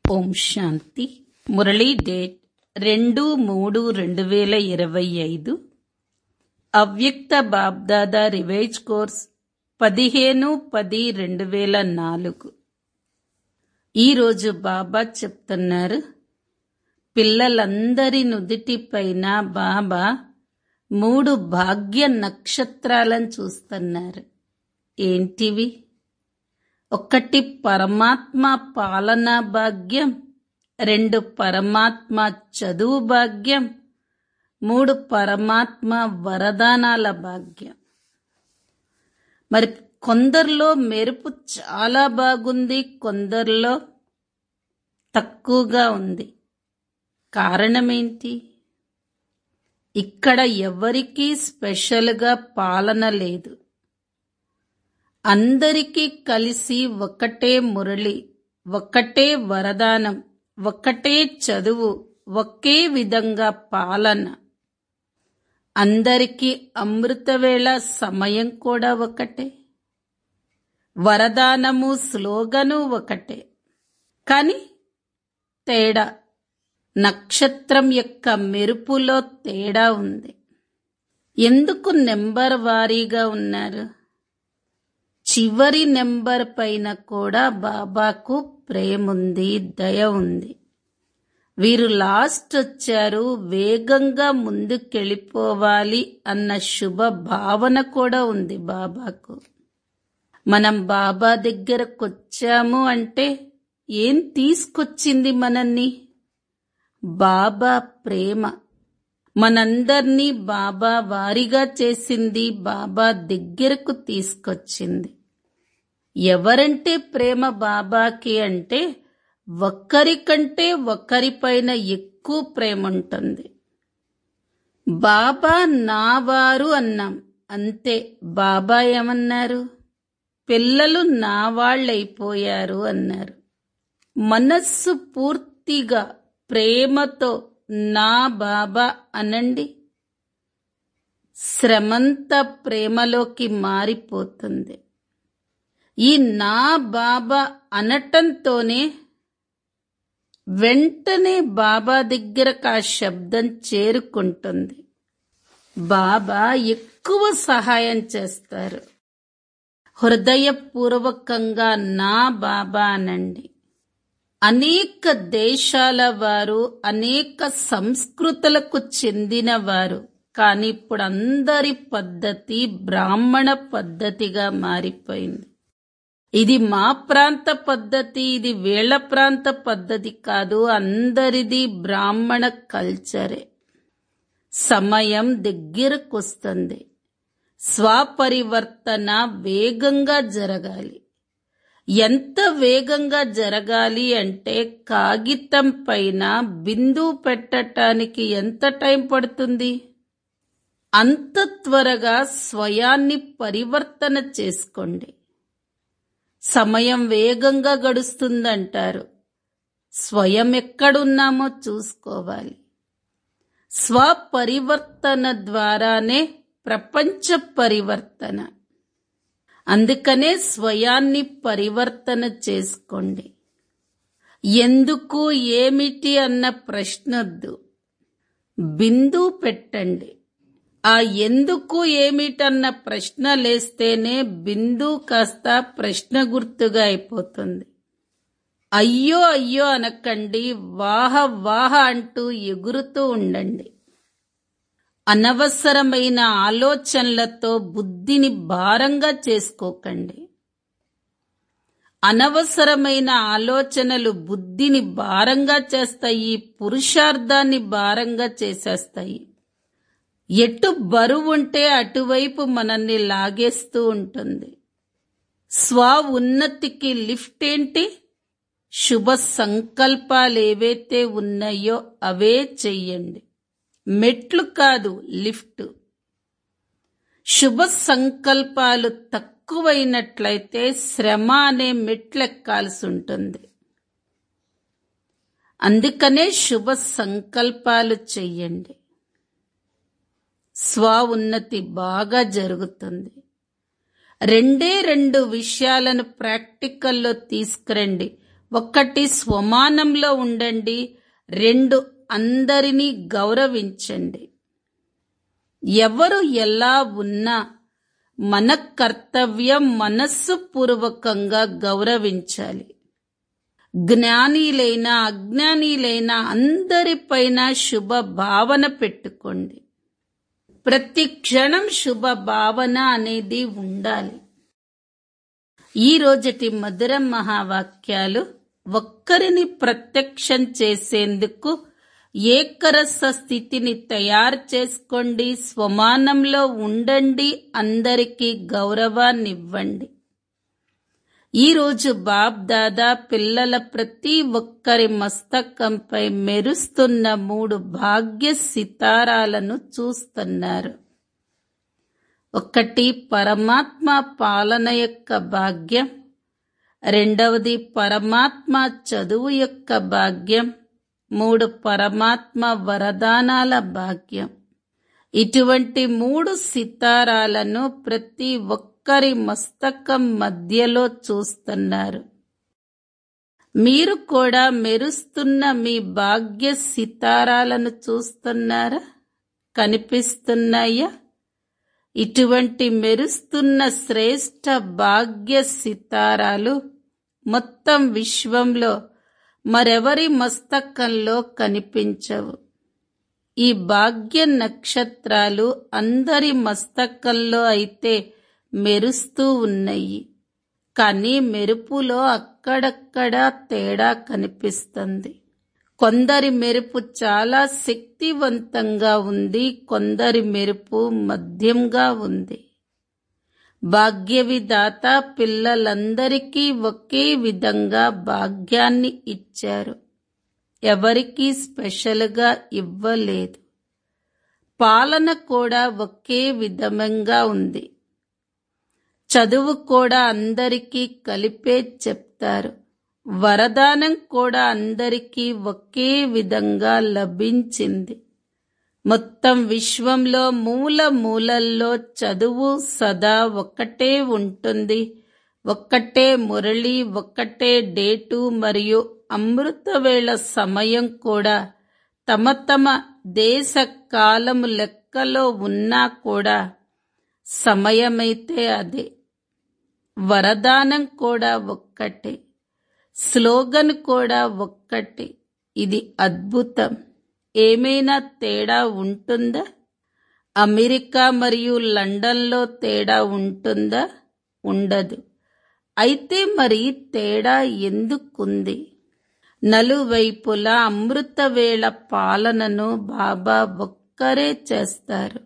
ఓం శాంతి Murali date రెండు మూడు రెండు వేల ఇరవై ఐదు అవ్యక్త బాబ్దాదా రివైజ్ కోర్స్ పదిహేను పది రెండు వేల నాలుగు ఈరోజు బాబా చెప్తున్నారు పిల్లలందరి నుదిటిపైన బాబా మూడు భాగ్య నక్షత్రాలను చూస్తున్నారు ఏంటివి ఒకటి పరమాత్మ పాలనా భాగ్యం రెండు పరమాత్మ చదువు భాగ్యం మూడు పరమాత్మ వరదానాల భాగ్యం మరి కొందరిలో మెరుపు చాలా బాగుంది కొందరిలో తక్కువగా ఉంది కారణమేంటి ఇక్కడ ఎవరికీ స్పెషల్గా పాలన లేదు అందరికీ కలిసి ఒకటే మురళి ఒకటే వరదానం ఒకటే చదువు ఒకే విధంగా పాలన అందరికీ అమృతవేళ సమయం కూడా ఒకటే వరదానము స్లోగను ఒకటే కానీ తేడా నక్షత్రం యొక్క మెరుపులో తేడా ఉంది ఎందుకు నెంబర్ వారీగా ఉన్నారు చివరి నెంబర్ పైన కూడా బాబాకు ప్రేముంది దయ ఉంది వీరు లాస్ట్ వచ్చారు వేగంగా ముందుకెళ్ళిపోవాలి అన్న శుభ భావన కూడా ఉంది బాబాకు మనం బాబా దగ్గరకు వచ్చాము అంటే ఏం తీసుకొచ్చింది మనల్ని బాబా ప్రేమ మనందర్నీ బాబా వారిగా చేసింది బాబా దగ్గరకు తీసుకొచ్చింది ఎవరంటే ప్రేమ బాబాకి అంటే ఒక్కరికంటే ఒక్కరిపైన ఎక్కువ ప్రేమ ఉంటుంది బాబా నావారు అన్నాం అంతే బాబా ఏమన్నారు పిల్లలు నా వాళ్ళైపోయారు అన్నారు మనస్సు పూర్తిగా ప్రేమతో నా బాబా అనండి శ్రమంత ప్రేమలోకి మారిపోతుంది ఈ నా బాబా అనటంతోనే వెంటనే బాబా దగ్గరకు ఆ శబ్దం చేరుకుంటుంది బాబా ఎక్కువ సహాయం చేస్తారు హృదయపూర్వకంగా నా బాబా అనండి అనేక దేశాల వారు అనేక సంస్కృతులకు చెందిన వారు కానీ ఇప్పుడు అందరి పద్ధతి బ్రాహ్మణ పద్ధతిగా మారిపోయింది ఇది మా ప్రాంత పద్ధతి ఇది వీళ్ళ ప్రాంత పద్ధతి కాదు అందరిది బ్రాహ్మణ కల్చరే సమయం దగ్గరకొస్తుంది స్వపరివర్తన వేగంగా జరగాలి ఎంత వేగంగా జరగాలి అంటే కాగితం పైన బిందువు పెట్టటానికి ఎంత టైం పడుతుంది అంత త్వరగా స్వయాన్ని పరివర్తన చేసుకోండి సమయం వేగంగా గడుస్తుందంటారు స్వయం ఎక్కడున్నామో చూసుకోవాలి స్వపరివర్తన ద్వారానే ప్రపంచ పరివర్తన అందుకనే స్వయాన్ని పరివర్తన చేసుకోండి ఎందుకు ఏమిటి అన్న ప్రశ్నొద్దు బిందు పెట్టండి ఆ ఎందుకు ఏమిటన్న ప్రశ్న లేస్తేనే బిందు కాస్త ప్రశ్న గుర్తుగా అయిపోతుంది అయ్యో అయ్యో అనకండి వాహ వాహ అంటూ ఎగురుతూ ఉండండి అనవసరమైన ఆలోచనలతో బుద్ధిని భారంగా చేసుకోకండి అనవసరమైన ఆలోచనలు బుద్ధిని భారంగా చేస్తాయి పురుషార్థాన్ని భారంగా చేసేస్తాయి ఎటు బరువు ఉంటే అటువైపు మనల్ని లాగేస్తూ ఉంటుంది స్వ ఉన్నతికి లిఫ్ట్ ఏంటి శుభ సంకల్పాలు ఏవైతే ఉన్నాయో అవే చెయ్యండి మెట్లు కాదు లిఫ్ట్ శుభ సంకల్పాలు తక్కువైనట్లయితే శ్రమ అనే మెట్లెక్కాల్సి ఉంటుంది అందుకనే శుభ సంకల్పాలు చెయ్యండి స్వ ఉన్నతి బాగా జరుగుతుంది రెండే రెండు విషయాలను ప్రాక్టికల్లో తీసుకురండి ఒకటి స్వమానంలో ఉండండి రెండు అందరినీ గౌరవించండి ఎవరు ఎలా ఉన్నా మన కర్తవ్యం మనస్సు పూర్వకంగా గౌరవించాలి జ్ఞానీలైన అజ్ఞానీలైన అందరిపైన శుభ భావన పెట్టుకోండి ప్రతి క్షణం శుభ భావన అనేది ఉండాలి ఈ రోజటి మధుర మహావాక్యాలు ఒక్కరిని ప్రత్యక్షం చేసేందుకు ఏకరస స్థితిని తయారు చేసుకోండి స్వమానంలో ఉండండి అందరికీ గౌరవాన్నివ్వండి ఈరోజు బాబ్ దాదా పిల్లల ప్రతి ఒక్కరి మస్తకంపై మెరుస్తున్న మూడు భాగ్య సితారాలను చూస్తున్నారు ఒకటి పరమాత్మ పాలన యొక్క భాగ్యం రెండవది పరమాత్మ చదువు యొక్క భాగ్యం మూడు పరమాత్మ వరదానాల భాగ్యం ఇటువంటి మూడు సితారాలను ప్రతి ఒక్కరి మస్తకం మధ్యలో చూస్తున్నారు మీరు కూడా మెరుస్తున్న మీ భాగ్య సితారాలను చూస్తున్నారా కనిపిస్తున్నాయా ఇటువంటి మెరుస్తున్న శ్రేష్ఠ భాగ్య సితారాలు మొత్తం విశ్వంలో మరెవరి మస్తకంలో కనిపించవు ఈ భాగ్య నక్షత్రాలు అందరి మస్తకంలో అయితే మెరుస్తూ ఉన్నాయి కానీ మెరుపులో అక్కడక్కడ తేడా కనిపిస్తుంది కొందరి మెరుపు చాలా శక్తివంతంగా ఉంది కొందరి మెరుపు మధ్యంగా ఉంది భాగ్యవిదాత పిల్లలందరికీ ఒకే విధంగా భాగ్యాన్ని ఇచ్చారు ఎవరికీ స్పెషల్గా ఇవ్వలేదు పాలన కూడా ఒకే విధంగా ఉంది చదువు కూడా అందరికీ కలిపే చెప్తారు వరదానం కూడా అందరికీ ఒకే విధంగా లభించింది మొత్తం విశ్వంలో మూల మూలల్లో చదువు సదా ఒక్కటే ఉంటుంది ఒక్కటే మురళి ఒక్కటే డేటు మరియు అమృతవేళ సమయం కూడా తమ తమ దేశ కాలము లెక్కలో ఉన్నా కూడా సమయమైతే అదే వరదానం కూడా ఒక్కటే స్లోగన్ కూడా ఒక్కటే ఇది అద్భుతం ఏమైనా తేడా ఉంటుందా అమెరికా మరియు లండన్లో తేడా ఉంటుందా ఉండదు అయితే మరి తేడా ఎందుకుంది నలువైపులా అమృతవేళ పాలనను బాబా ఒక్కరే చేస్తారు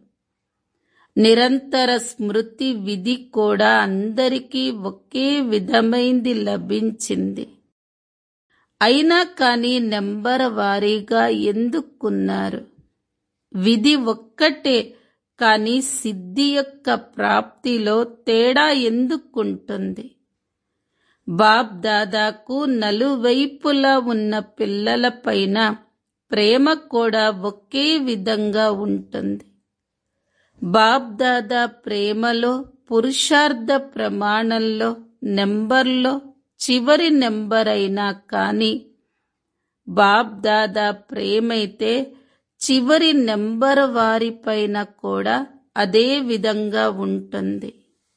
నిరంతర స్మృతి విధి కూడా అందరికీ ఒకే విధమైంది లభించింది అయినా కానీ నెంబర్ వారీగా ఎందుకున్నారు విధి ఒక్కటే కానీ సిద్ధి యొక్క ప్రాప్తిలో తేడా ఎందుకుంటుంది బాబ్ దాదాకు నలువైపులా ఉన్న పిల్లలపైన ప్రేమ కూడా ఒకే విధంగా ఉంటుంది బాబ్ దాదా ప్రేమలో పురుషార్థ ప్రమాణంలో నెంబర్లో చివరి నెంబర్ అయినా కానీ బాబ్ దాదా ప్రేమైతే చివరి నెంబర్ వారిపైన కూడా అదే విధంగా ఉంటుంది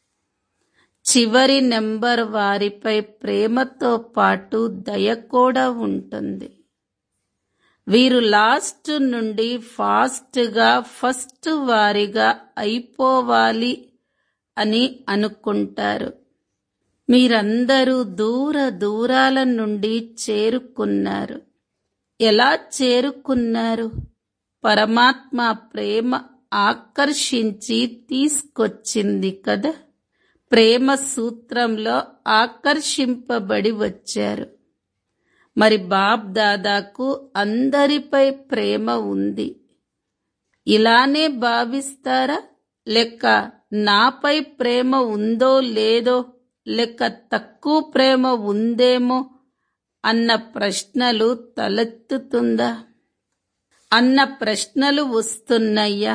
చివరి నెంబర్ వారిపై ప్రేమతో పాటు దయ కూడా ఉంటుంది వీరు లాస్ట్ నుండి ఫాస్ట్గా ఫస్ట్ వారిగా అయిపోవాలి అని అనుకుంటారు మీరందరూ దూర దూరాల నుండి చేరుకున్నారు ఎలా చేరుకున్నారు పరమాత్మ ప్రేమ ఆకర్షించి తీసుకొచ్చింది కదా ప్రేమ సూత్రంలో ఆకర్షింపబడి వచ్చారు మరి బాబ్ దాదాకు అందరిపై ప్రేమ ఉంది ఇలానే భావిస్తారా లేక నాపై ప్రేమ ఉందో లేదో లేక తక్కువ ప్రేమ ఉందేమో అన్న ప్రశ్నలు తలెత్తుతుందా అన్న ప్రశ్నలు వస్తున్నాయ్యా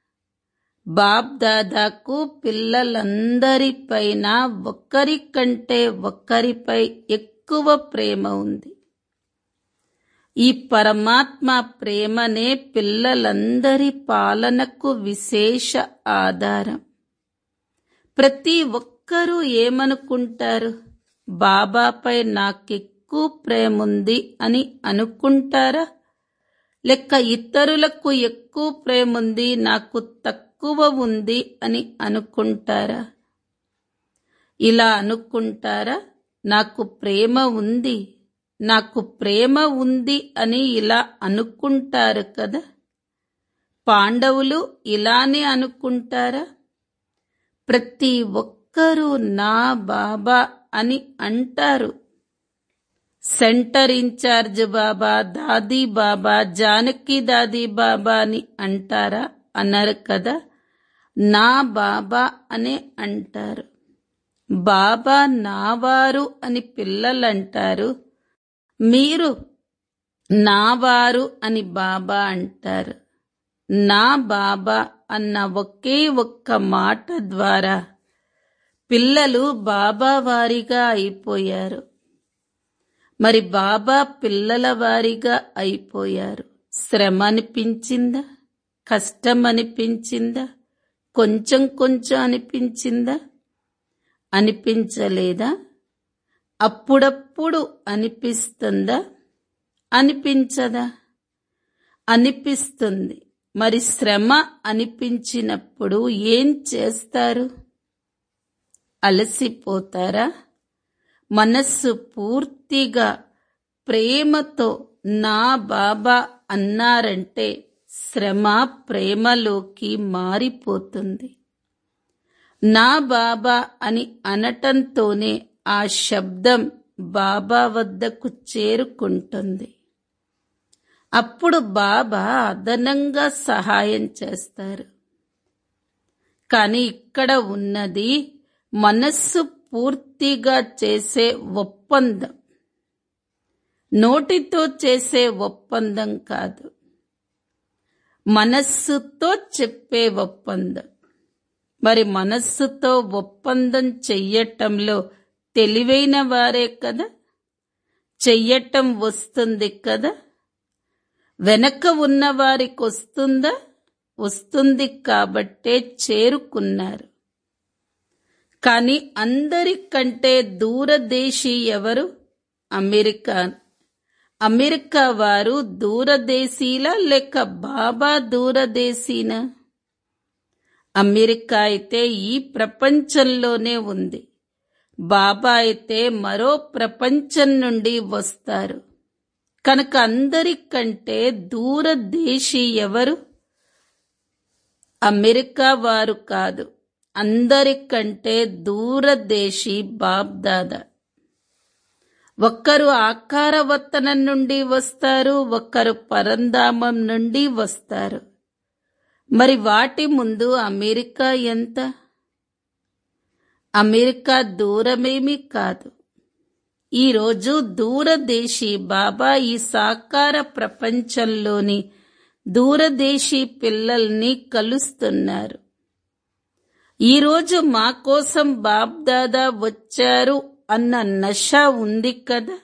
బాబ్ దాదాకు పిల్లలందరిపైన ఒక్కరికంటే ఒక్కరిపై ఎక్కువ ఎక్కువ ప్రేమ ఉంది ఈ పరమాత్మ ప్రేమనే పిల్లలందరి పాలనకు విశేష ఆధారం ప్రతి ఒక్కరూ ఏమనుకుంటారు బాబాపై నాకెక్కువ ప్రేముంది అని అనుకుంటారా లెక్క ఇతరులకు ఎక్కువ ప్రేముంది నాకు తక్కువ ఉంది అని అనుకుంటారా ఇలా అనుకుంటారా నాకు ప్రేమ ఉంది నాకు ప్రేమ ఉంది అని ఇలా అనుకుంటారు కదా పాండవులు ఇలానే అనుకుంటారా ప్రతి ఒక్కరూ నా బాబా అని అంటారు సెంటర్ ఇన్ఛార్జ్ బాబా దాదీ బాబా జానకి దాదీ బాబా అని అంటారా అన్నారు కదా నా బాబా అనే అంటారు బాబా నావారు అని పిల్లలు అంటారు మీరు నావారు అని బాబా అంటారు నా బాబా అన్న ఒకే ఒక్క మాట ద్వారా పిల్లలు బాబా వారిగా అయిపోయారు మరి బాబా పిల్లల వారిగా అయిపోయారు శ్రమ అనిపించిందా కష్టం అనిపించిందా కొంచెం కొంచెం అనిపించిందా అనిపించలేదా అప్పుడప్పుడు అనిపిస్తుందా అనిపించదా అనిపిస్తుంది మరి శ్రమ అనిపించినప్పుడు ఏం చేస్తారు అలసిపోతారా మనస్సు పూర్తిగా ప్రేమతో నా బాబా అన్నారంటే శ్రమ ప్రేమలోకి మారిపోతుంది నా బాబా అని అనటంతోనే ఆ శబ్దం బాబా వద్దకు చేరుకుంటుంది అప్పుడు బాబా అదనంగా సహాయం చేస్తారు కానీ ఇక్కడ ఉన్నది మనస్సు పూర్తిగా చేసే ఒప్పందం నోటితో చేసే ఒప్పందం కాదు మనస్సుతో చెప్పే ఒప్పందం మరి మనస్సుతో ఒప్పందం చెయ్యటంలో తెలివైన వారే కదా చెయ్యటం వస్తుంది కదా వెనక ఉన్న వారికి వస్తుందా వస్తుంది కాబట్టే చేరుకున్నారు కానీ అందరికంటే దూరదేశీ ఎవరు అమెరికా అమెరికా వారు దూరదేశీలా లేక బాబా దూరదేశీనా అమెరికా అయితే ఈ ప్రపంచంలోనే ఉంది బాబా అయితే మరో ప్రపంచం నుండి వస్తారు కనుక అందరికంటే దూరదేశీ ఎవరు అమెరికా వారు కాదు అందరికంటే దూరదేశీ బాబ్దాదా ఒక్కరు ఆకారవత్తనం నుండి వస్తారు ఒక్కరు పరంధామం నుండి వస్తారు మరి వాటి ముందు అమెరికా ఎంత అమెరికా దూరమేమీ కాదు ఈరోజు దూరదేశీ బాబా ఈ సాకార ప్రపంచంలోని దూరదేశీ పిల్లల్ని కలుస్తున్నారు ఈరోజు మా కోసం బాబ్దాదా వచ్చారు అన్న నష ఉంది కదా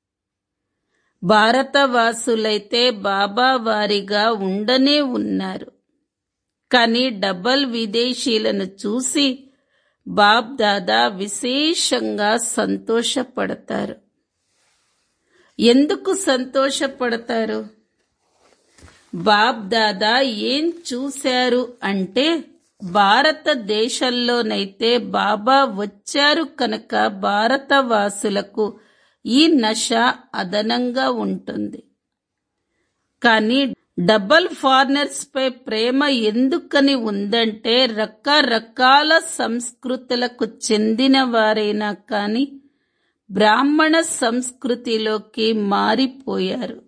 భారతవాసులైతే బాబా వారిగా ఉండనే ఉన్నారు కానీ డబల్ విదేశీలను చూసి బాబ్ దాదా విశేషంగా సంతోషపడతారు ఎందుకు సంతోషపడతారు బాబ్ దాదా ఏం చూశారు అంటే భారతదేశంలోనైతే బాబా వచ్చారు కనుక భారతవాసులకు ఈ నష అదనంగా ఉంటుంది కానీ డబల్ ఫారినర్స్ పై ప్రేమ ఎందుకని ఉందంటే రకరకాల సంస్కృతులకు చెందిన వారైనా కానీ బ్రాహ్మణ సంస్కృతిలోకి మారిపోయారు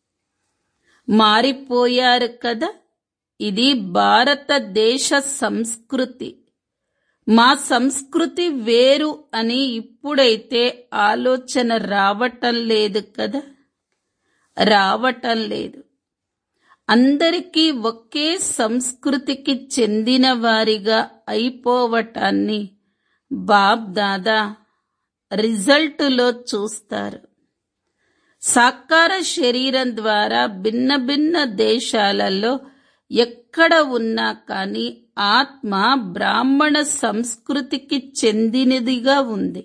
మారిపోయారు కదా ఇది భారతదేశ సంస్కృతి మా సంస్కృతి వేరు అని ఇప్పుడైతే ఆలోచన రావటం లేదు కదా రావటం లేదు అందరికీ ఒకే సంస్కృతికి చెందిన వారిగా అయిపోవటాన్ని బాబ్ దాదా రిజల్టులో చూస్తారు సాకార శరీరం ద్వారా భిన్న భిన్న దేశాలలో ఎక్కడ ఉన్నా కానీ ఆత్మ బ్రాహ్మణ సంస్కృతికి చెందినదిగా ఉంది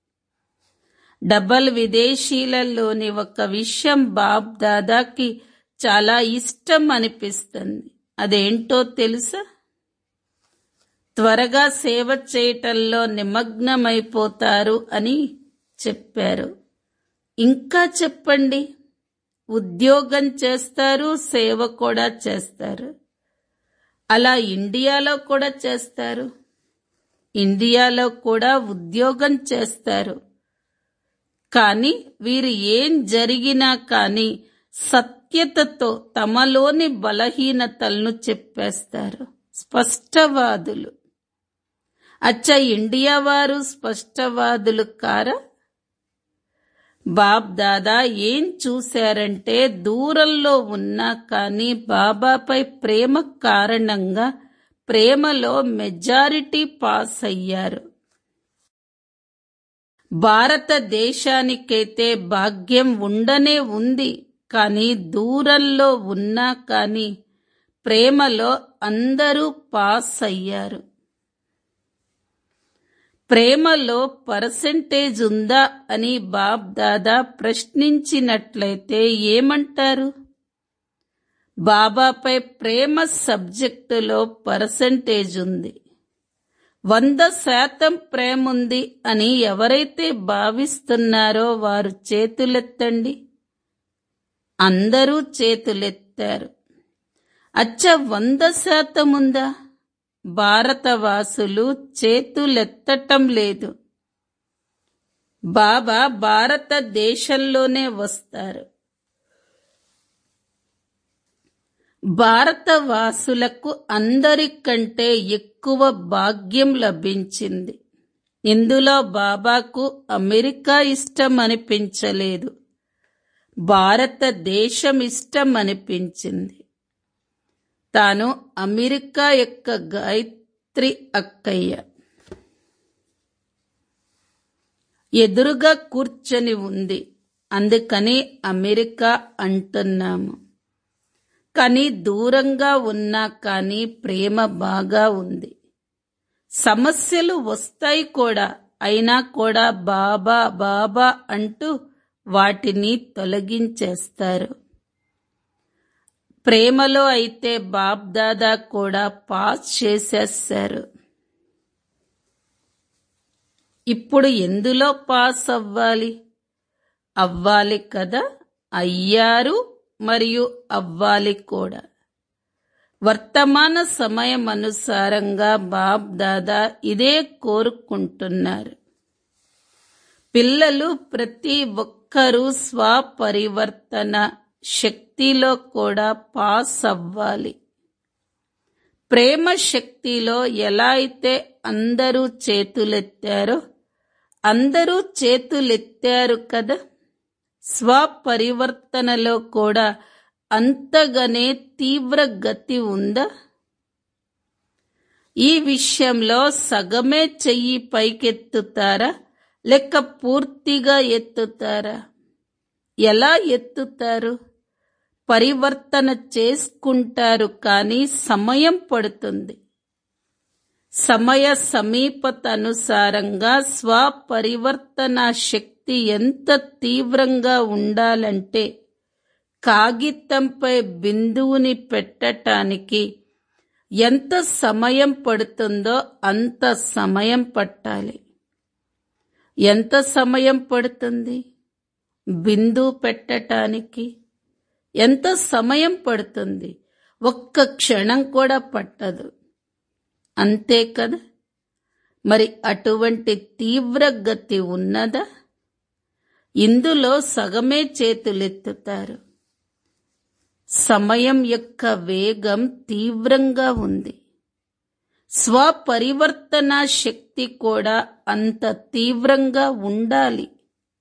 డబల్ విదేశీలలోని ఒక విషయం బాబ్ దాదాకి చాలా ఇష్టం అనిపిస్తుంది అదేంటో తెలుసా త్వరగా సేవ చేయటంలో నిమగ్నమైపోతారు అని చెప్పారు ఇంకా చెప్పండి ఉద్యోగం చేస్తారు సేవ కూడా చేస్తారు అలా ఇండియాలో కూడా చేస్తారు ఇండియాలో కూడా ఉద్యోగం చేస్తారు కానీ వీరు ఏం జరిగినా కానీ సత్యతతో తమలోని బలహీనతలను చెప్పేస్తారు స్పష్టవాదులు అచ్చ ఇండియా వారు స్పష్టవాదులు కారా బాబ్ దాదా ఏం చూశారంటే దూరంలో ఉన్నా కానీ బాబాపై ప్రేమ కారణంగా ప్రేమలో మెజారిటీ పాస్ అయ్యారు భారతదేశానికైతే భాగ్యం ఉండనే ఉంది కానీ దూరంలో ఉన్నా కానీ ప్రేమలో అందరూ పాస్ అయ్యారు ప్రేమలో పర్సెంటేజ్ ఉందా అని బాబ్ దాదా ప్రశ్నించినట్లయితే ఏమంటారు బాబాపై ప్రేమ సబ్జెక్టులో పర్సెంటేజ్ ఉంది వంద శాతం ప్రేమ ఉంది అని ఎవరైతే భావిస్తున్నారో వారు చేతులెత్తండి అందరూ చేతులెత్తారు అచ్చ వంద శాతం ఉందా భారతవాసులు చేతులెత్తటం లేదు బాబా భారతదేశంలోనే వస్తారు భారతవాసులకు అందరికంటే ఎక్కువ భాగ్యం లభించింది ఇందులో బాబాకు అమెరికా ఇష్టం అనిపించలేదు భారతదేశం ఇష్టం అనిపించింది తాను అమెరికా యొక్క గాయత్రి అక్కయ్య ఎదురుగా కూర్చొని ఉంది అందుకని అమెరికా అంటున్నాము కానీ దూరంగా ఉన్నా కానీ ప్రేమ బాగా ఉంది సమస్యలు వస్తాయి కూడా అయినా కూడా బాబా బాబా అంటూ వాటిని తొలగించేస్తారు ప్రేమలో అయితే బాబ్ దాదా కూడా పాస్ చేసేస్తారు ఇప్పుడు ఎందులో పాస్ అవ్వాలి అవ్వాలి కదా అయ్యారు మరియు అవ్వాలి కూడా వర్తమాన సమయం అనుసారంగా బాబ్ దాదా ఇదే కోరుకుంటున్నారు పిల్లలు ప్రతి ఒక్కరూ స్వపరివర్తన శక్తిలో కూడా పాస్ అవ్వాలి ప్రేమ శక్తిలో ఎలా అయితే అందరూ చేతులెత్తారో అందరూ చేతులెత్తారు కదా స్వపరివర్తనలో కూడా అంతగానే తీవ్ర గతి ఉందా ఈ విషయంలో సగమే చెయ్యి పైకెత్తుతారా లేక పూర్తిగా ఎత్తుతారా ఎలా ఎత్తుతారు పరివర్తన చేసుకుంటారు కానీ సమయం పడుతుంది సమయ సమీపత అనుసారంగా స్వపరివర్తన శక్తి ఎంత తీవ్రంగా ఉండాలంటే కాగితంపై బిందువుని పెట్టటానికి ఎంత సమయం పడుతుందో అంత సమయం పట్టాలి ఎంత సమయం పడుతుంది బిందువు పెట్టటానికి ఎంత సమయం పడుతుంది ఒక్క క్షణం కూడా పట్టదు అంతే కదా మరి అటువంటి తీవ్ర గతి ఉన్నదా ఇందులో సగమే చేతులెత్తుతారు సమయం యొక్క వేగం తీవ్రంగా ఉంది స్వపరివర్తన శక్తి కూడా అంత తీవ్రంగా ఉండాలి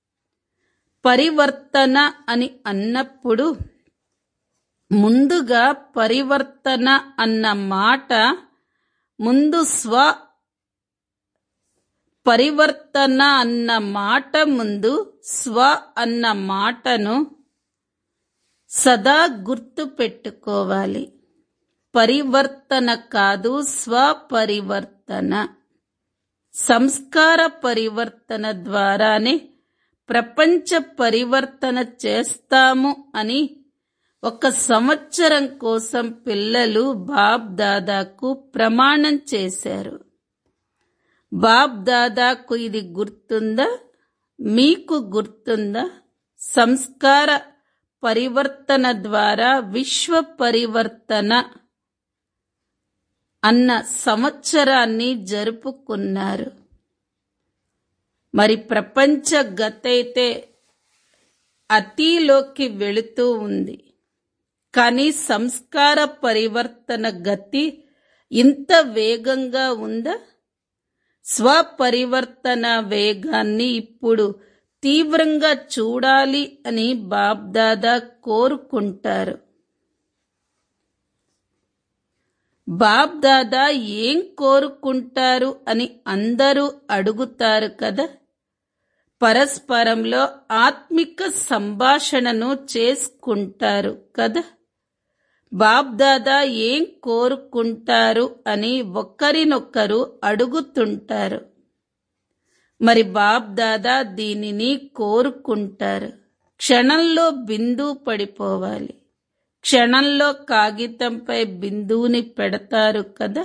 పరివర్తన అని అన్నప్పుడు ముందుగా పరివర్తన అన్న మాట ముందు స్వ పరివర్తన అన్న మాట ముందు స్వ అన్న మాటను సదా గుర్తు పెట్టుకోవాలి పరివర్తన కాదు స్వపరివర్తన సంస్కార పరివర్తన ద్వారానే ప్రపంచ పరివర్తన చేస్తాము అని ఒక సంవత్సరం కోసం పిల్లలు బాబ్ దాదాకు ప్రమాణం చేశారు బాబ్ దాదాకు ఇది గుర్తుందా మీకు గుర్తుందా సంస్కార పరివర్తన ద్వారా విశ్వ పరివర్తన అన్న సంవత్సరాన్ని జరుపుకున్నారు మరి ప్రపంచ గతైతే అతిలోకి వెళుతూ ఉంది కానీ సంస్కార పరివర్తన గతి ఇంత వేగంగా ఉందా స్వపరివర్తన వేగాన్ని ఇప్పుడు తీవ్రంగా చూడాలి అని బాబ్దాదా కోరుకుంటారు బాబ్దాదా ఏం కోరుకుంటారు అని అందరూ అడుగుతారు కదా పరస్పరంలో ఆత్మిక సంభాషణను చేసుకుంటారు కదా బాబ్దాదా ఏం కోరుకుంటారు అని ఒకరినొకరు అడుగుతుంటారు మరి బాబ్దాదా దీనిని కోరుకుంటారు క్షణంలో బిందు పడిపోవాలి క్షణంలో కాగితంపై బిందువుని పెడతారు కదా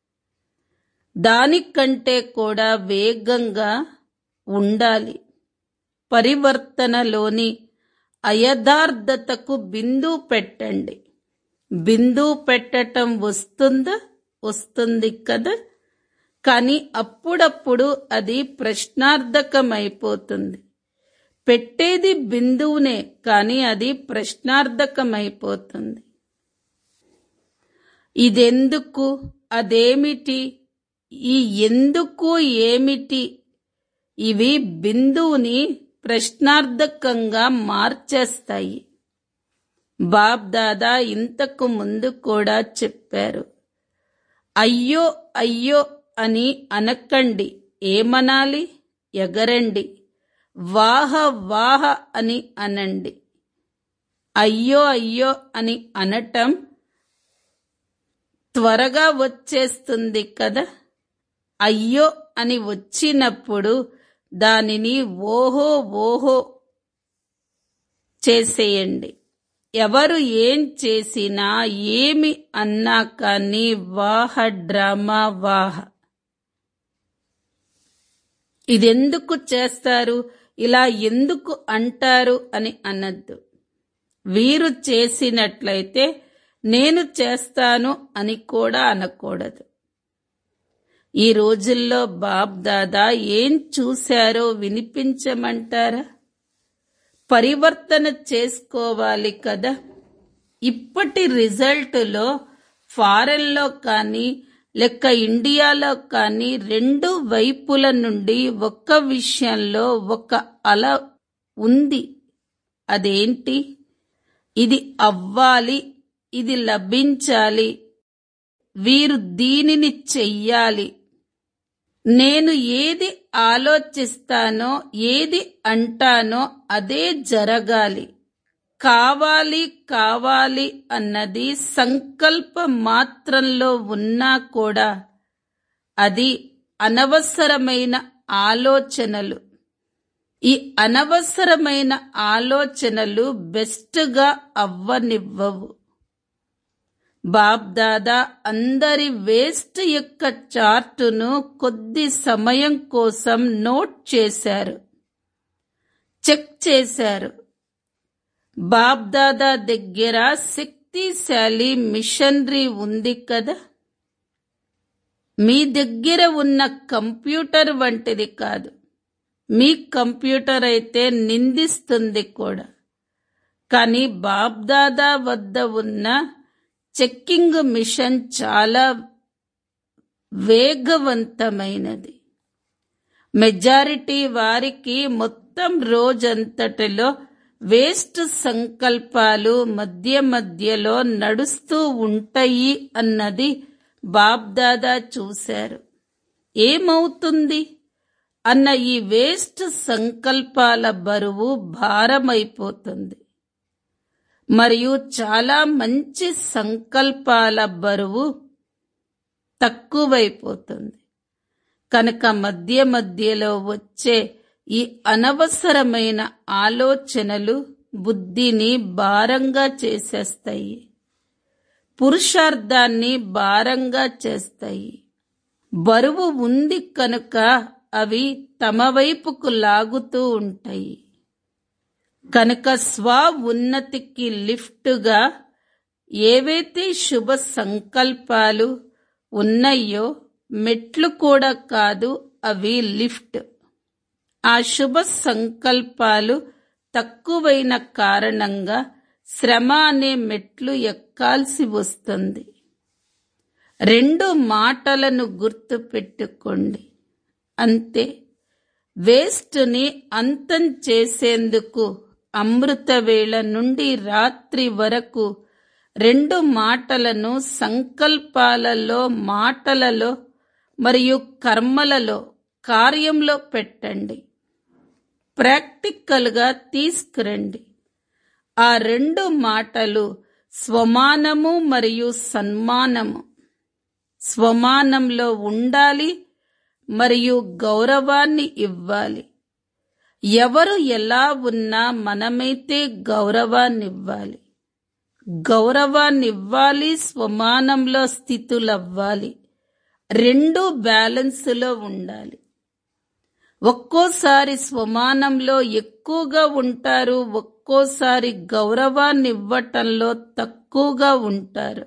దానికంటే కూడా వేగంగా ఉండాలి పరివర్తనలోని అయథార్థతకు బిందు పెట్టండి బిందు పెట్టటం వస్తుందా వస్తుంది కదా కానీ అప్పుడప్పుడు అది ప్రశ్నార్థకమైపోతుంది పెట్టేది బిందువునే కానీ అది ప్రశ్నార్థకమైపోతుంది ఇదెందుకు అదేమిటి ఈ ఎందుకు ఏమిటి ఇవి బిందువుని ప్రశ్నార్థకంగా మార్చేస్తాయి బాబ్ దాదా ఇంతకు ముందు కూడా చెప్పారు అయ్యో అయ్యో అని అనకండి ఏమనాలి ఎగరండి వాహ వాహ అని అనండి అయ్యో అయ్యో అని అనటం త్వరగా వచ్చేస్తుంది కదా అయ్యో అని వచ్చినప్పుడు దానిని ఓహో ఓహో చేసేయండి ఎవరు ఏం చేసినా ఏమి అన్నా కానీ వాహ డ్రామా వాహ ఇదెందుకు చేస్తారు ఇలా ఎందుకు అంటారు అని అనద్దు వీరు చేసినట్లయితే నేను చేస్తాను అని కూడా అనకూడదు ఈ రోజుల్లో బాబ్ దాదా ఏం చూశారో వినిపించమంటారా పరివర్తన చేసుకోవాలి కదా ఇప్పటి రిజల్ట్లో ఫారెన్లో కానీ లెక్క ఇండియాలో కానీ రెండు వైపుల నుండి ఒక్క విషయంలో ఒక అల ఉంది అదేంటి ఇది అవ్వాలి ఇది లభించాలి వీరు దీనిని చెయ్యాలి నేను ఏది ఆలోచిస్తానో ఏది అంటానో అదే జరగాలి కావాలి కావాలి అన్నది సంకల్ప మాత్రంలో ఉన్నా కూడా అది అనవసరమైన ఆలోచనలు ఈ అనవసరమైన ఆలోచనలు బెస్ట్గా అవ్వనివ్వవు బాబ్దాదా అందరి వేస్ట్ యొక్క చార్టును కొద్ది సమయం కోసం నోట్ చేశారు చెక్ చేశారు బాబ్దాదా దగ్గర శక్తిశాలి మిషనరీ ఉంది కదా మీ దగ్గర ఉన్న కంప్యూటర్ వంటిది కాదు మీ కంప్యూటర్ అయితే నిందిస్తుంది కూడా కానీ బాబ్దాదా వద్ద ఉన్న చెక్కింగ్ మిషన్ చాలా వేగవంతమైనది మెజారిటీ వారికి మొత్తం రోజంతటిలో వేస్ట్ సంకల్పాలు మధ్య మధ్యలో నడుస్తూ ఉంటాయి అన్నది బాబ్దాదా చూశారు ఏమవుతుంది అన్న ఈ వేస్ట్ సంకల్పాల బరువు భారమైపోతుంది మరియు చాలా మంచి సంకల్పాల బరువు తక్కువైపోతుంది కనుక మధ్య మధ్యలో వచ్చే ఈ అనవసరమైన ఆలోచనలు బుద్ధిని భారంగా చేసేస్తాయి పురుషార్థాన్ని భారంగా చేస్తాయి బరువు ఉంది కనుక అవి తమ వైపుకు లాగుతూ ఉంటాయి కనుక స్వ ఉన్నతికి లిఫ్టుగా ఏవైతే శుభ సంకల్పాలు ఉన్నాయో మెట్లు కూడా కాదు అవి లిఫ్ట్ ఆ శుభ సంకల్పాలు తక్కువైన కారణంగా శ్రమ అనే మెట్లు ఎక్కాల్సి వస్తుంది రెండు మాటలను గుర్తు పెట్టుకోండి అంతే వేస్ట్ని అంతం చేసేందుకు అమృత వేళ నుండి రాత్రి వరకు రెండు మాటలను సంకల్పాలలో మాటలలో మరియు కర్మలలో కార్యంలో పెట్టండి ప్రాక్టికల్గా తీసుకురండి ఆ రెండు మాటలు స్వమానము మరియు సన్మానము స్వమానంలో ఉండాలి మరియు గౌరవాన్ని ఇవ్వాలి ఎవరు ఎలా ఉన్నా మనమైతే గౌరవాన్నివ్వాలి గౌరవాన్నివ్వాలి స్వమానంలో స్థితులవ్వాలి రెండు బ్యాలెన్స్లో ఉండాలి ఒక్కోసారి స్వమానంలో ఎక్కువగా ఉంటారు ఒక్కోసారి గౌరవాన్ని ఇవ్వటంలో తక్కువగా ఉంటారు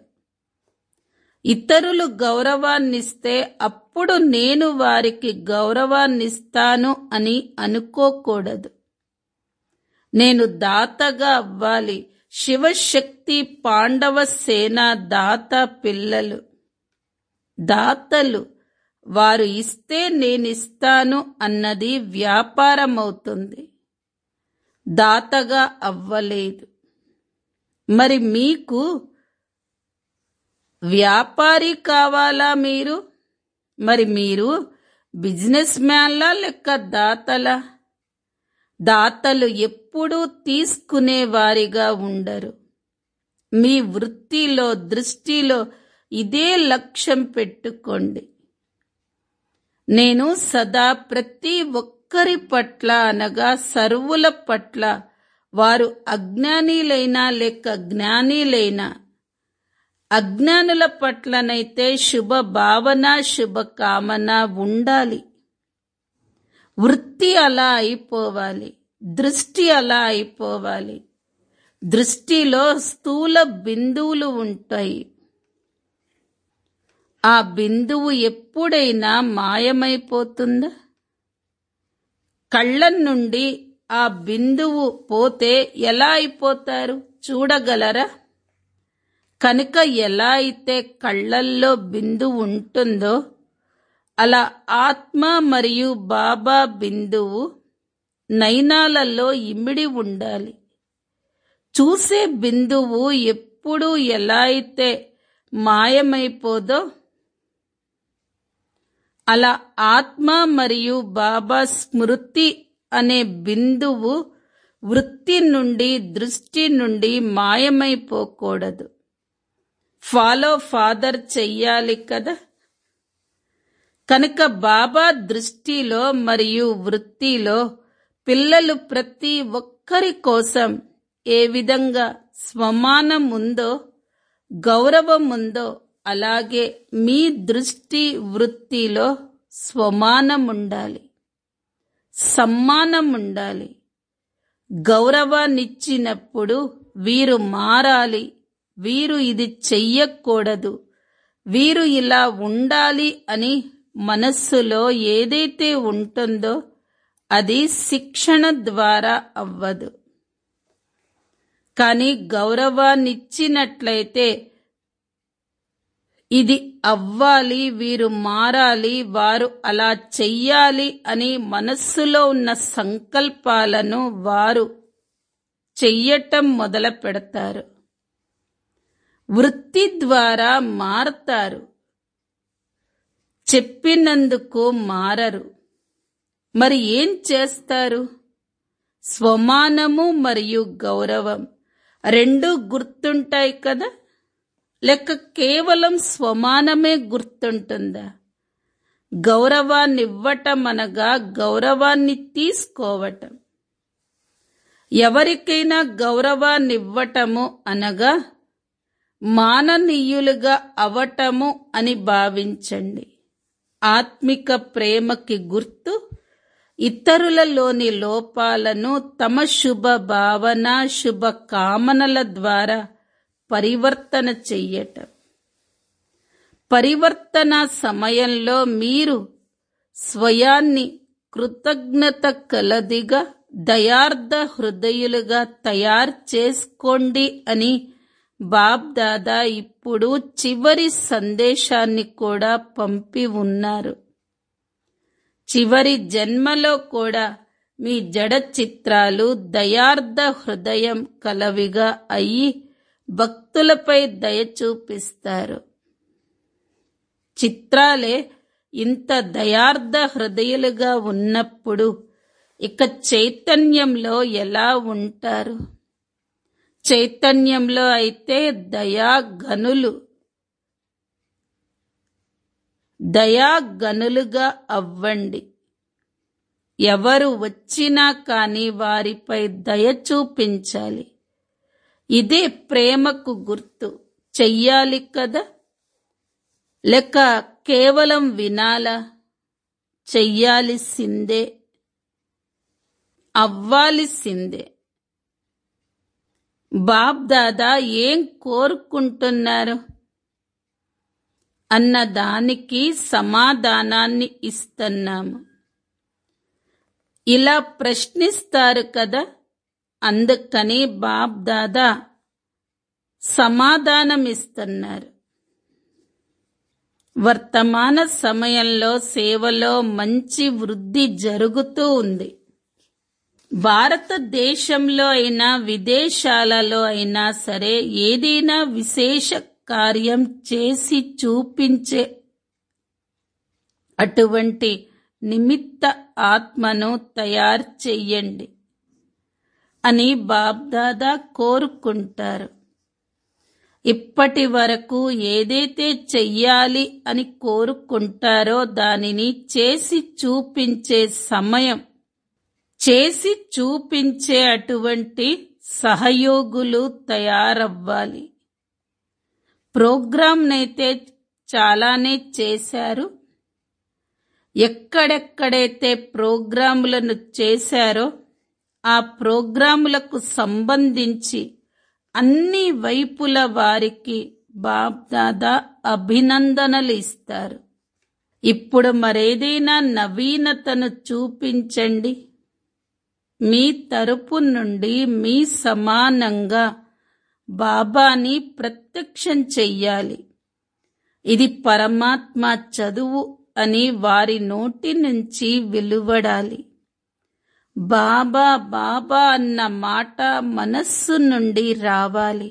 ఇతరులు గౌరవాన్నిస్తే అప్పుడు నేను వారికి గౌరవాన్నిస్తాను అని అనుకోకూడదు నేను దాతగా అవ్వాలి శివశక్తి పాండవ సేన దాత పిల్లలు దాతలు వారు ఇస్తే నేనిస్తాను అన్నది వ్యాపారమవుతుంది దాతగా అవ్వలేదు మరి మీకు వ్యాపారి కావాలా మీరు మరి మీరు బిజినెస్ మ్యాన్లా లెక్క దాతలా దాతలు ఎప్పుడూ తీసుకునేవారిగా ఉండరు మీ వృత్తిలో దృష్టిలో ఇదే లక్ష్యం పెట్టుకోండి నేను సదా ప్రతి ఒక్కరి పట్ల అనగా సర్వుల పట్ల వారు అజ్ఞానీలైనా లేక జ్ఞానీలైనా అజ్ఞానుల పట్లనైతే శుభ భావన శుభ కామన ఉండాలి వృత్తి అలా అయిపోవాలి దృష్టి అలా అయిపోవాలి దృష్టిలో స్థూల బిందువులు ఉంటాయి ఆ బిందువు ఎప్పుడైనా మాయమైపోతుందా కళ్ళ నుండి ఆ బిందువు పోతే ఎలా అయిపోతారు చూడగలరా కనుక ఎలా అయితే కళ్ళల్లో బిందువు ఉంటుందో అలా ఆత్మ మరియు బాబా బిందువు నయనాలలో ఇమిడి ఉండాలి చూసే బిందువు ఎప్పుడు ఎలా అయితే మాయమైపోదో అలా ఆత్మ మరియు బాబా స్మృతి అనే బిందువు వృత్తి నుండి దృష్టి నుండి మాయమైపోకూడదు ఫాలో ఫాదర్ చెయ్యాలి కదా కనుక బాబా దృష్టిలో మరియు వృత్తిలో పిల్లలు ప్రతి ఒక్కరి కోసం ఏ విధంగా స్వమానం ఉందో గౌరవం ఉందో అలాగే మీ దృష్టి వృత్తిలో స్వమానం ఉండాలి సమ్మానం ఉండాలి గౌరవాన్నిచ్చినప్పుడు వీరు మారాలి వీరు ఇది చెయ్యకూడదు వీరు ఇలా ఉండాలి అని మనస్సులో ఏదైతే ఉంటుందో అది శిక్షణ ద్వారా అవ్వదు కానీ గౌరవాన్నిచ్చినట్లయితే ఇది అవ్వాలి వీరు మారాలి వారు అలా చెయ్యాలి అని మనస్సులో ఉన్న సంకల్పాలను వారు చెయ్యటం మొదలు పెడతారు వృత్తి ద్వారా మారతారు చెప్పినందుకు మారరు మరి ఏం చేస్తారు స్వమానము మరియు గౌరవం రెండు గుర్తుంటాయి కదా లేక కేవలం స్వమానమే గుర్తుంటుందా గౌరవాన్ని ఇవ్వటం అనగా గౌరవాన్ని తీసుకోవటం ఎవరికైనా గౌరవాన్ని ఇవ్వటము అనగా మాననీయులుగా అవటము అని భావించండి ఆత్మిక ప్రేమకి గుర్తు ఇతరులలోని లోపాలను తమ శుభ భావన శుభ కామనల ద్వారా పరివర్తన చెయ్యటం పరివర్తన సమయంలో మీరు స్వయాన్ని కృతజ్ఞత కలదిగా దయార్థ హృదయులుగా తయారు చేసుకోండి అని బాబ్ దాదా ఇప్పుడు చివరి సందేశాన్ని కూడా పంపి ఉన్నారు చివరి జన్మలో కూడా మీ జడ చిత్రాలు దయార్థ హృదయం కలవిగా అయి భక్తులపై దయ చూపిస్తారు చిత్రాలే ఇంత దయార్థ హృదయులుగా ఉన్నప్పుడు ఇక చైతన్యంలో ఎలా ఉంటారు చైతన్యంలో అయితే దయా గనులు దయా గనులుగా అవ్వండి ఎవరు వచ్చినా కాని వారిపై దయ చూపించాలి ఇదే ప్రేమకు గుర్తు చెయ్యాలి కదా లేక కేవలం వినాలా చెయ్యాలిసిందే అవ్వాలిసిందే బాబ్ దాదా ఏం కోరుకుంటున్నారు అన్న దానికి సమాధానాన్ని ఇస్తున్నాము ఇలా ప్రశ్నిస్తారు కదా అందుకని బాబ్ దాదా సమాధానం ఇస్తున్నారు వర్తమాన సమయంలో సేవలో మంచి వృద్ధి జరుగుతూ ఉంది భారతదేశంలో అయినా విదేశాలలో అయినా సరే ఏదైనా విశేష కార్యం చేసి చూపించే అటువంటి నిమిత్త ఆత్మను తయారు చెయ్యండి అని బాబ్దాదా కోరుకుంటారు ఇప్పటి వరకు ఏదైతే చెయ్యాలి అని కోరుకుంటారో దానిని చేసి చూపించే సమయం చేసి చూపించే అటువంటి సహయోగులు తయారవ్వాలి ప్రోగ్రాంనైతే చాలానే చేశారు ఎక్కడెక్కడైతే ప్రోగ్రాములను చేశారో ఆ ప్రోగ్రాములకు సంబంధించి అన్ని వైపుల వారికి బాబ్దాదా అభినందనలు ఇస్తారు ఇప్పుడు మరేదైనా నవీనతను చూపించండి మీ తరపు నుండి మీ సమానంగా బాబాని ప్రత్యక్షం చెయ్యాలి ఇది పరమాత్మ చదువు అని వారి నోటి నుంచి వెలువడాలి బాబా బాబా అన్న మాట మనస్సు నుండి రావాలి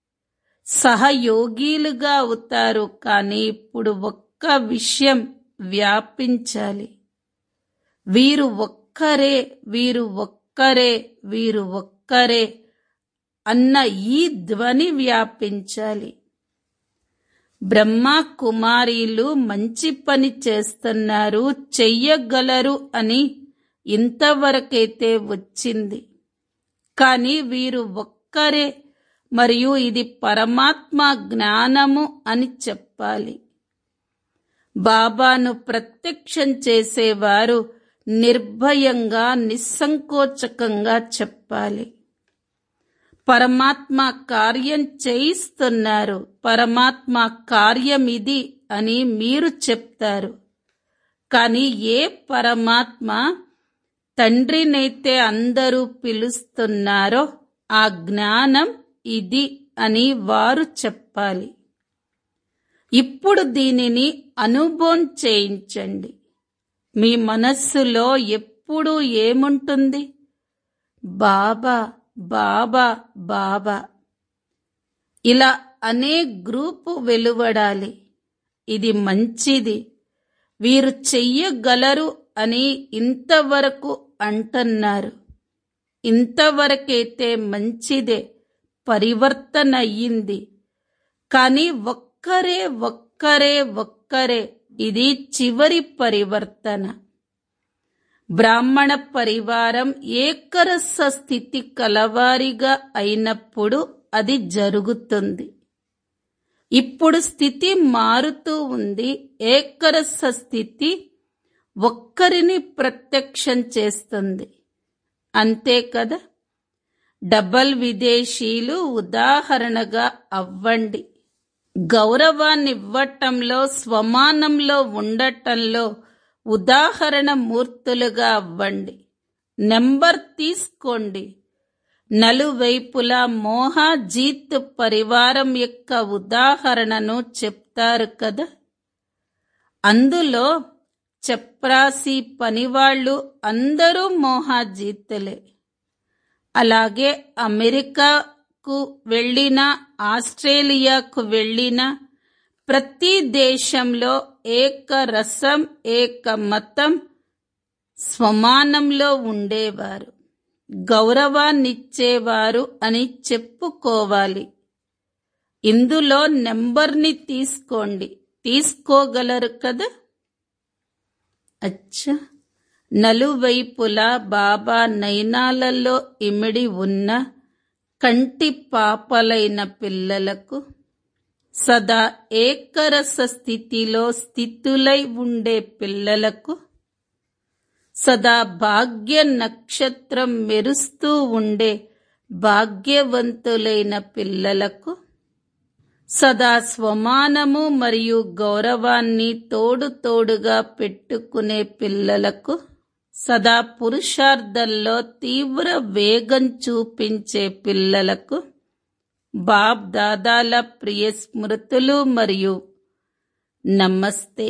సహయోగీలుగా అవుతారు కానీ ఇప్పుడు ఒక్క విషయం వ్యాపించాలి వీరు ఒక్కరే వీరు ఒక్కరే వీరు ఒక్కరే అన్న ఈ ధ్వని వ్యాపించాలి బ్రహ్మ కుమారీలు మంచి పని చేస్తున్నారు చెయ్యగలరు అని ఇంతవరకైతే వచ్చింది కానీ వీరు ఒక్కరే మరియు ఇది పరమాత్మ జ్ఞానము అని చెప్పాలి బాబాను ప్రత్యక్షం చేసేవారు నిర్భయంగా నిస్సంకోచకంగా చెప్పాలి పరమాత్మ కార్యం చేయిస్తున్నారు పరమాత్మ కార్యం ఇది అని మీరు చెప్తారు కానీ ఏ పరమాత్మ తండ్రినైతే అందరూ పిలుస్తున్నారో ఆ జ్ఞానం ఇది అని వారు చెప్పాలి ఇప్పుడు దీనిని అనుభవం చేయించండి మీ మనస్సులో ఎప్పుడు ఏముంటుంది బాబా బాబా బాబా ఇలా అనే గ్రూపు వెలువడాలి ఇది మంచిది వీరు చెయ్యగలరు అని ఇంతవరకు అంటున్నారు ఇంతవరకైతే మంచిదే పరివర్తన అయ్యింది కానీ ఒక్కరే ఒక్కరే ఒక్కరే ఇది చివరి పరివర్తన బ్రాహ్మణ పరివారం ఏకరస స్థితి కలవారిగా అయినప్పుడు అది జరుగుతుంది ఇప్పుడు స్థితి మారుతూ ఉంది ఏకరస స్థితి ఒక్కరిని ప్రత్యక్షం చేస్తుంది అంతే కదా డబల్ విదేశీలు ఉదాహరణగా అవ్వండి గౌరవాన్ని ఇవ్వటంలో స్వమానంలో ఉండటంలో ఉదాహరణ మూర్తులుగా అవ్వండి నెంబర్ తీసుకోండి నలువైపులా మోహ జీత్ పరివారం యొక్క ఉదాహరణను చెప్తారు కదా అందులో చప్రాసి పనివాళ్ళు అందరూ మోహాజీతులే అలాగే అమెరికాకు వెళ్ళిన ఆస్ట్రేలియాకు వెళ్ళిన ప్రతి దేశంలో ఏక రసం ఏక మతం స్వమానంలో ఉండేవారు గౌరవాన్నిచ్చేవారు అని చెప్పుకోవాలి ఇందులో నెంబర్ని తీసుకోండి తీసుకోగలరు కదా అచ్చా నలువైపులా బాబా నయనాలలో ఇమిడి ఉన్న కంటి పాపలైన పిల్లలకు సదా ఏకరస స్థితిలో స్థితులై ఉండే పిల్లలకు సదా భాగ్య నక్షత్రం మెరుస్తూ ఉండే భాగ్యవంతులైన పిల్లలకు సదా స్వమానము మరియు గౌరవాన్ని తోడు తోడుగా పెట్టుకునే పిల్లలకు సదా పురుషార్థంలో తీవ్ర వేగం చూపించే పిల్లలకు బాబ్ దాదాల ప్రియ స్మృతులు మరియు నమస్తే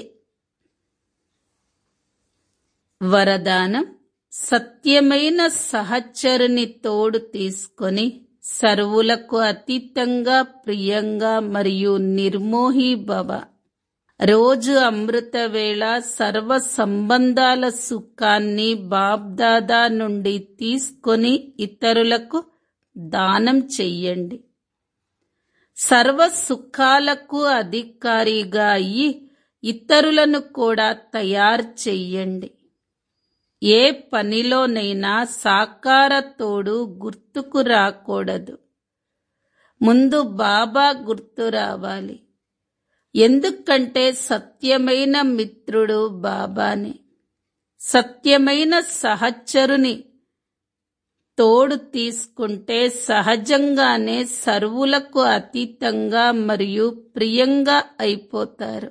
వరదానం సత్యమైన సహచరుని తోడు తీసుకొని సర్వులకు అతీతంగా ప్రియంగా మరియు నిర్మోహి భవ రోజు అమృత వేళ సర్వ సంబంధాల సుఖాన్ని బాబ్దాదా నుండి తీసుకొని ఇతరులకు దానం చెయ్యండి సర్వ సుఖాలకు అధికారిగా అయ్యి ఇతరులను కూడా తయారు చెయ్యండి ఏ పనిలోనైనా సాకార తోడు గుర్తుకు రాకూడదు ముందు బాబా గుర్తు రావాలి ఎందుకంటే సత్యమైన మిత్రుడు బాబానే సత్యమైన సహచరుని తోడు తీసుకుంటే సహజంగానే సర్వులకు అతీతంగా మరియు ప్రియంగా అయిపోతారు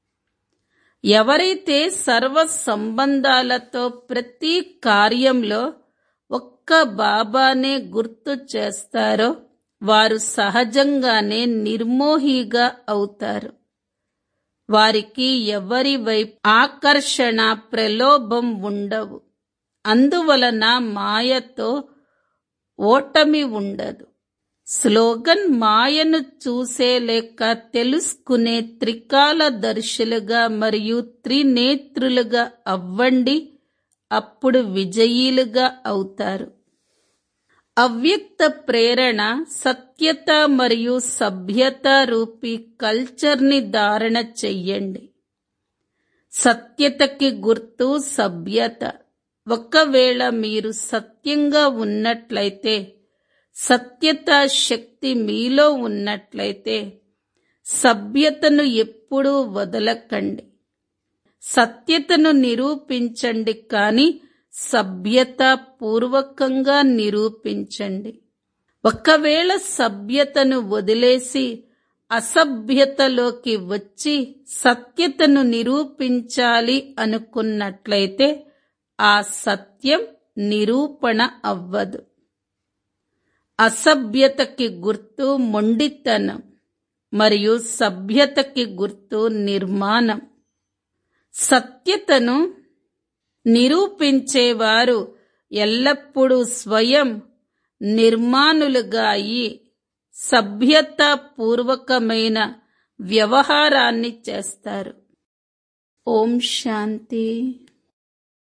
ఎవరైతే సర్వ సంబంధాలతో ప్రతి కార్యంలో ఒక్క బాబానే గుర్తు చేస్తారో వారు సహజంగానే నిర్మోహిగా అవుతారు వారికి ఎవరి వైపు ఆకర్షణ ప్రలోభం ఉండవు అందువలన మాయతో ఓటమి ఉండదు స్లోగన్ మాయను చూసే లేక తెలుసుకునే త్రికాల దర్శులుగా మరియు త్రినేత్రులుగా అవ్వండి అప్పుడు విజయీలుగా అవుతారు అవ్యక్త ప్రేరణ సత్యత మరియు సభ్యత రూపీ కల్చర్ని ధారణ చెయ్యండి సత్యతకి గుర్తు సభ్యత ఒకవేళ మీరు సత్యంగా ఉన్నట్లయితే సత్యత శక్తి మీలో ఉన్నట్లయితే సభ్యతను ఎప్పుడూ వదలకండి సత్యతను నిరూపించండి కానీ సభ్యత పూర్వకంగా నిరూపించండి ఒకవేళ సభ్యతను వదిలేసి అసభ్యతలోకి వచ్చి సత్యతను నిరూపించాలి అనుకున్నట్లయితే ఆ సత్యం నిరూపణ అవ్వదు అసభ్యతకి గుర్తు మొండితనం మరియు సభ్యతకి గుర్తు నిర్మాణం సత్యతను నిరూపించేవారు ఎల్లప్పుడూ స్వయం నిర్మాణులుగా అయి సభ్యతాపూర్వకమైన వ్యవహారాన్ని చేస్తారు ఓం శాంతి